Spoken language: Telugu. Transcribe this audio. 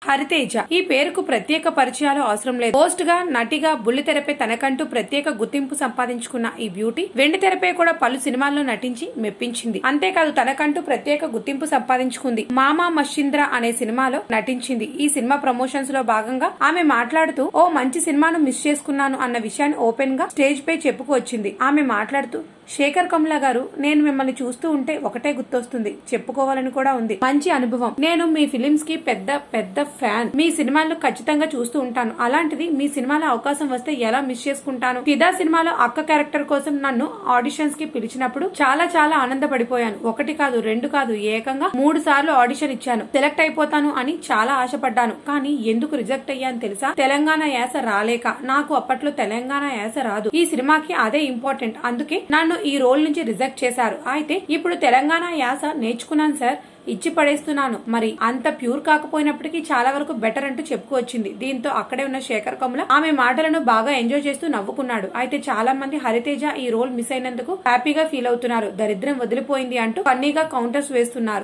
హరితేజ ఈ పేరుకు ప్రత్యేక పరిచయాలు అవసరం లేదు పోస్ట్ గా నటిగా బుల్లితెరపై తనకంటూ ప్రత్యేక గుర్తింపు సంపాదించుకున్న ఈ బ్యూటీ వెండి తెరపై కూడా పలు సినిమాల్లో నటించి మెప్పించింది అంతేకాదు తనకంటూ ప్రత్యేక గుర్తింపు సంపాదించుకుంది మామా మషింద్ర అనే సినిమాలో నటించింది ఈ సినిమా ప్రమోషన్స్ లో భాగంగా ఆమె మాట్లాడుతూ ఓ మంచి సినిమాను మిస్ చేసుకున్నాను అన్న విషయాన్ని ఓపెన్ గా స్టేజ్ పై చెప్పుకొచ్చింది ఆమె మాట్లాడుతూ శేఖర్ కమల గారు నేను మిమ్మల్ని చూస్తూ ఉంటే ఒకటే గుర్తొస్తుంది చెప్పుకోవాలని కూడా ఉంది మంచి అనుభవం నేను మీ ఫిలిమ్స్ కి పెద్ద పెద్ద ఫ్యాన్ మీ సినిమాల్లో ఖచ్చితంగా చూస్తూ ఉంటాను అలాంటిది మీ సినిమాలో అవకాశం వస్తే ఎలా మిస్ చేసుకుంటాను ఫిదా సినిమాలో అక్క క్యారెక్టర్ కోసం నన్ను ఆడిషన్స్ కి పిలిచినప్పుడు చాలా చాలా ఆనందపడిపోయాను ఒకటి కాదు రెండు కాదు ఏకంగా మూడు సార్లు ఆడిషన్ ఇచ్చాను సెలెక్ట్ అయిపోతాను అని చాలా ఆశపడ్డాను కానీ ఎందుకు రిజెక్ట్ అయ్యాను తెలుసా తెలంగాణ యాస రాలేక నాకు అప్పట్లో తెలంగాణ యాస రాదు ఈ సినిమాకి అదే ఇంపార్టెంట్ అందుకే నన్ను ఈ రోల్ నుంచి రిజెక్ట్ చేశారు అయితే ఇప్పుడు తెలంగాణ యాస నేర్చుకున్నాను సార్ ఇచ్చి పడేస్తున్నాను మరి అంత ప్యూర్ కాకపోయినప్పటికీ చాలా వరకు బెటర్ అంటూ చెప్పుకొచ్చింది దీంతో అక్కడే ఉన్న శేఖర్ కమల ఆమె మాటలను బాగా ఎంజాయ్ చేస్తూ నవ్వుకున్నాడు అయితే చాలా మంది హరితేజ ఈ రోల్ మిస్ అయినందుకు హ్యాపీగా ఫీల్ అవుతున్నారు దరిద్రం వదిలిపోయింది అంటూ ఫన్నీగా కౌంటర్స్ వేస్తున్నారు